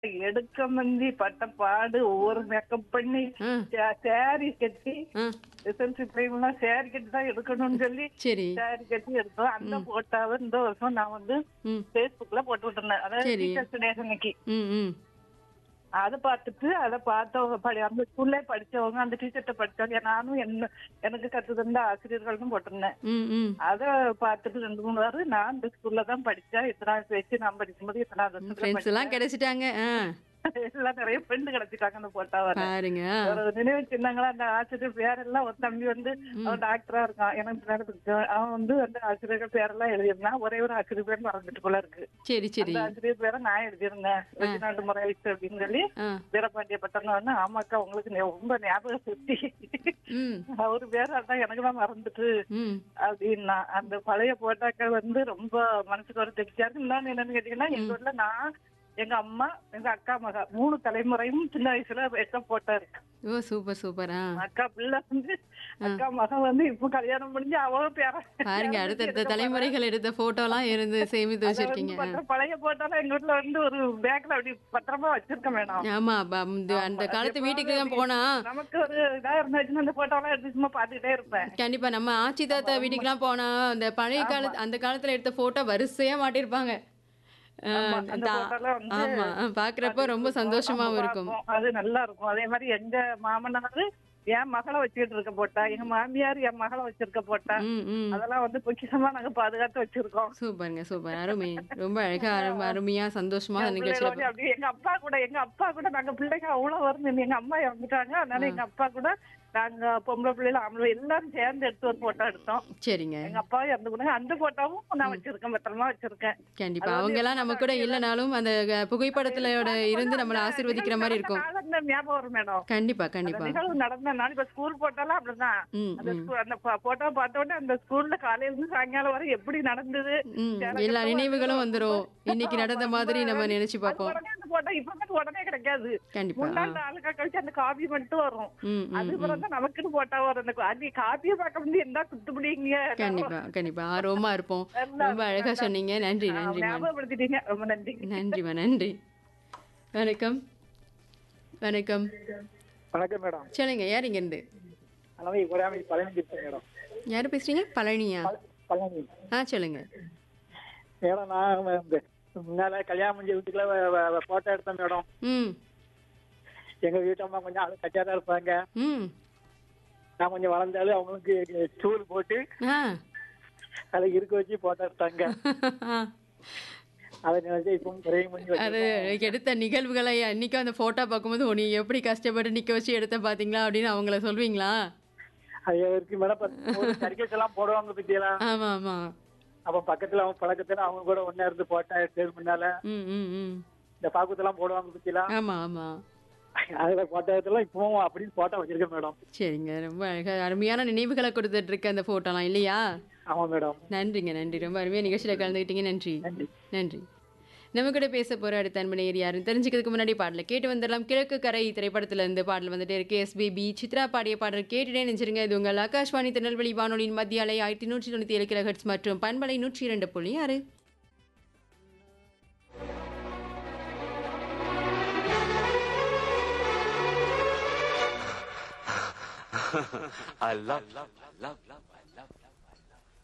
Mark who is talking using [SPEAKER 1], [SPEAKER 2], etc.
[SPEAKER 1] எடுக்க மந்தி பட்ட பாடு ஒவ்வொரு மேக்கப் பண்ணி
[SPEAKER 2] ம்.
[SPEAKER 1] சாரி கட்டி
[SPEAKER 2] ஆ
[SPEAKER 1] ரிசல்ட் டைம்லாம் சாரி கட்டி தான் எடுக்கணும்னு சொல்லி
[SPEAKER 2] சரி
[SPEAKER 1] சாரி கட்டி எடுத்தோம் அந்த போட்டாவை இந்த வருஷம் நான் வந்து
[SPEAKER 2] ம்
[SPEAKER 1] பேஸ்புக்ல போட்டு விட்டுருந்தேன் அதாவது
[SPEAKER 2] சரி.
[SPEAKER 1] டீச்சர்ஸ் டே அன்னைக்கு
[SPEAKER 2] ம் ம்
[SPEAKER 1] அதை பார்த்துட்டு அதை பார்த்தவங்க படி அந்த ஸ்கூல்ல படிச்சவங்க அந்த டீச்சர்ட்ட படிச்சவங்க நானும் என்ன எனக்கு கத்து தந்த ஆசிரியர்களும் போட்டிருந்தேன்
[SPEAKER 2] ம் ம்
[SPEAKER 1] அத பார்த்துட்டு ரெண்டு மூணு வாரம் நான் இந்த ஸ்கூல்ல தான் படிச்சேன் இத்தனாவது வச்சு நான் படிக்கும்போது இத்தனாவது வருஷத்துல
[SPEAKER 2] ஃப்ரெண்ட்ஸ் எல்லாம் கிடைச்சிட்டாங்க ஆ
[SPEAKER 1] படிச்சேன். எல்லாம் நிறைய ஃப்ரெண்டு கிடைச்சிட்டாங்க அந்த போட்டாவை
[SPEAKER 2] பாருங்க
[SPEAKER 1] ஒரு நினைவு சின்னங்களா அந்த ஆசிரியர் பேரெல்லாம் ஒரு தம்பி வந்து அவன் டாக்டரா இருக்கான் எனக்கு பின்னாடி பிடிச்சவன். அவன் வந்து அந்த ஆசிரியர்கள் பேரெல்லாம் எழுதியிருந்தான் ஒரே ஒரு ஆசிரியர் பேர் மறந்துட்டு போல இருக்கு
[SPEAKER 2] சரி சரி
[SPEAKER 1] அந்த ஆசிரியர் பேரை நான் எழுதியிருந்தேன் ரெஜினால்டு முறைவிச்சு அப்படின்னு சொல்லி
[SPEAKER 2] ஆ
[SPEAKER 1] வீரபாண்டிய பட்டணம் வந்து ஆமாக்கா உங்களுக்கு நே- ரொம்ப ஞாபகம் சுத்தி
[SPEAKER 2] ம்
[SPEAKER 1] அவரு பேர் அதான் எனக்கு தான் மறந்துட்டு
[SPEAKER 2] ம்
[SPEAKER 1] அப்படின்னா அந்த பழைய போட்டாக்கள் வந்து ரொம்ப மனசுக்கு ஒரு திருப்தியா இருக்கு இன்னொன்னு என்னன்னு கேட்டீங்கன்னா எங்க ஊர்ல நான் எங்க அம்மா எங்க அக்கா மக மூணு தலைமுறையும் சின்ன வயசுல எடுத்த போட்டோ இருக்கு
[SPEAKER 2] ஓ சூப்பர் சூப்பர் ஆ
[SPEAKER 1] அக்கா பிள்ளை வந்து அக்கா மகன் வந்து இப்ப கல்யாணம் முடிஞ்சு அவ பேர
[SPEAKER 2] பாருங்க அடுத்தடுத்த தலைமுறைகள் எடுத்த போட்டோலாம் இருந்து சேமித்து வச்சிருக்கீங்க
[SPEAKER 1] பழைய போட்டோலாம் எங்க வீட்டுல வந்து ஒரு பேக்ல அப்படி பத்திரமா வச்சிருக்க வேணாம்
[SPEAKER 2] ஆமா ப- இந்த அந்த காலத்து வீட்டுக்கு தான் போனா
[SPEAKER 1] நமக்கு ஒரு இதா இருந்துச்சுன்னா அந்த போட்டோலாம் எடுத்து சும்மா பாத்துக்கிட்டே இருப்பேன்
[SPEAKER 2] கண்டிப்பா நம்ம ஆச்சி தாத்தா வீட்டுக்குலாம் போனா அந்த பழைய காலத்து அந்த காலத்துல எடுத்த போட்டோ வரிசையா மாட்டிருப்பாங்க ஆ,
[SPEAKER 1] அந்த
[SPEAKER 2] தா-
[SPEAKER 1] போட்டோலாம் வந்து
[SPEAKER 2] ஆமா ஆ, பாக்குறப்ப ரொம்ப சந்தோஷமாவும் இருக்கும்
[SPEAKER 1] அது நல்லா இருக்கும் அதே மாதிரி எங்க மாமனாரு என் மகளை வச்சுக்கிட்டு இருக்க போட்டா எங்க மாமியார் என் மகளை வச்சிருக்க போட்டா
[SPEAKER 2] ம் ம்
[SPEAKER 1] அதெல்லாம் வந்து பொக்கிஷமா நாங்க பாதுகாத்து வச்சிருக்கோம்
[SPEAKER 2] சூப்பருங்க சூப்பர் அருமை ரொம்ப அழகா அரும- அருமையா சந்தோஷமா
[SPEAKER 1] என்
[SPEAKER 2] நிகழ்ச்சியில
[SPEAKER 1] பிள்ளைகளோட அப்படியே எங்க அப்பா கூட எங்க அப்பா கூட நாங்க பிள்ளைங்க அவ்வளவு வரும் எங்க அம்மா இறந்துட்டாங்க அதனால எங்க அப்பா கூட நாங்க பொம்பளை பிள்ளைல ஆம்பளை எல்லாரும் சேர்ந்து எடுத்து ஒரு போட்டோ எடுத்தோம்
[SPEAKER 2] சரிங்க
[SPEAKER 1] எங்க அப்பா இறந்து கூட அந்த போட்டோவும் நான் வச்சிருக்கேன் பத்திரமா வச்சிருக்கேன்
[SPEAKER 2] கண்டிப்பா அவங்க எல்லாம் நம்ம கூட இல்லனாலும் அந்த க- புகைப்படத்திலோட இருந்து நம்மள ஆசீர்வதிக்கிற மாதிரி இருக்கும்
[SPEAKER 1] நாள் அந்த ஞாபகம் வரும் மேடம்
[SPEAKER 2] கண்டிப்பா
[SPEAKER 1] அந்த
[SPEAKER 2] கண்டிப்பா
[SPEAKER 1] நிகழ்வு நடந்த நாள் இப்ப ஸ்கூல் போட்டாலும் அப்படிதான்
[SPEAKER 2] ம்
[SPEAKER 1] அந்த
[SPEAKER 2] ம்
[SPEAKER 1] ஸ்கூ- அந்த போட்டோ பார்த்த உடனே அந்த ஸ்கூல்ல காலையில இருந்து சாயங்காலம் வரை எப்படி நடந்தது
[SPEAKER 2] ம் எல்லா நினைவுகளும் வந்துரும் இன்னைக்கு நடந்த மாதிரி நம்ம நினைச்சு
[SPEAKER 1] அது
[SPEAKER 2] பார்ப்போம்
[SPEAKER 1] உடனே அந்த போட்டோ இப்ப வந்து உடனே கிடைக்காது
[SPEAKER 2] கண்டிப்பா
[SPEAKER 1] மூணு நாள் நாலு நாள் கழிச்சு அந்த காபி மட்டும் வரும்
[SPEAKER 2] ம் ம்
[SPEAKER 1] அது பிறகு தான் நமக்குன்னு போட்டா வரும் அந்த அது காப்பியை பார்க்க முடியும் என்ன குத்துப்பிடிங்க
[SPEAKER 2] கண்டிப்பா கண்டிப்பா ஆர்வமா இருப்போம் ரொம்ப அழகா சொன்னீங்க நன்றி நன்றி மேம்
[SPEAKER 1] ஞாபகப்படுத்திட்டீங்க ரொம்ப நன்றி
[SPEAKER 2] நன்றிமா நன்றி வணக்கம் வணக்கம்
[SPEAKER 3] வணக்கம் மேடம்
[SPEAKER 2] சொல்லுங்க யார் இங்க இருந்து
[SPEAKER 3] அளவை குறையாமை பழனி பேசுறேன் மேடம்
[SPEAKER 2] யாரு பேசுறீங்க பழனியா
[SPEAKER 3] பழனி
[SPEAKER 2] ஆ சொல்லுங்க
[SPEAKER 3] மேடம் நான் இந்த முன்னால கல்யாணம் முடிஞ்ச வீட்டுக்குள்ள போட்டோ எடுத்தேன் மேடம்
[SPEAKER 2] ம்
[SPEAKER 3] எங்க வீட்டம்மா கொஞ்சம் ஆளு கட்டியா தான் இருப்பாங்க
[SPEAKER 2] ம்
[SPEAKER 3] நான் கொஞ்சம் வளர்ந்தாலும் அவங்களுக்கு ஸ்டூல் போட்டு
[SPEAKER 2] ஆ
[SPEAKER 3] அதை இருக்க வச்சு போட்டோ எடுத்தாங்க அதை நினைச்சு இப்போ குறைய முடிஞ்சு
[SPEAKER 2] அது எடுத்த நிகழ்வுகளை அன்னைக்கும் அந்த போட்டோ பார்க்கும்போது உன்னை எப்படி கஷ்டப்பட்டு நிக்க வச்சு எடுத்த பாத்தீங்களா அப்படின்னு அவங்கள சொல்வீங்களா
[SPEAKER 3] அது இருக்கு மேடம் சர்க்கஸ் எல்லாம் போடுவாங்க பத்தியெல்லாம்
[SPEAKER 2] ஆமா ஆமா
[SPEAKER 3] அப்ப பக்கத்துல அவங்க பழக்கத்துல அவங்க கூட ஒன்னா இருந்து போட்டோ எடுத்தது முன்னால
[SPEAKER 2] ம் ம் ம்
[SPEAKER 3] இந்த பாக்குத்தெல்லாம் போடுவாங்க பத்தியெல்லாம்
[SPEAKER 2] ஆமா ஆமா
[SPEAKER 3] அதுல போட்டோ எடுத்தெல்லாம் இப்பவும் அப்படின்னு போட்டோ வச்சிருக்கேன் மேடம்
[SPEAKER 2] சரிங்க ரொம்ப அழகா அருமையான நினைவுகளை கொடுத்துட்டு இருக்கு அந்த போட்டோலாம் இல்லையா
[SPEAKER 3] ஆமா மேடம்
[SPEAKER 2] நன்றிங்க நன்றி ரொம்ப அருமையா நிகழ்ச்சியில கலந்துக்கிட்டீங்க நன்றி
[SPEAKER 3] நன்றி
[SPEAKER 2] நன்றி நம்ம கூட பேச போற அடுத்த அன்பனையர் யாருன்னு தெரிஞ்சுக்கிறதுக்கு முன்னாடி பாடல கேட்டு வந்துடலாம் கிழக்கு கரை திரைப்படத்துல இருந்து பாடல் வந்துட்டே இருக்கு எஸ்பிபி சித்ரா பாடிய பாடல் கேட்டுட்டே நினைச்சிருங்க இது உங்கள் ஆகாஷ்வாணி திருநெல்வேலி வானொலியின் மத்திய அலை ஆயிரத்தி நூற்றி தொண்ணூத்தி ஏழு கிலோஹெட்ஸ் மற்றும் பண்பலை நூற்றி இரண்டு புள்ளி ஆறு
[SPEAKER 4] I love, love, love, love.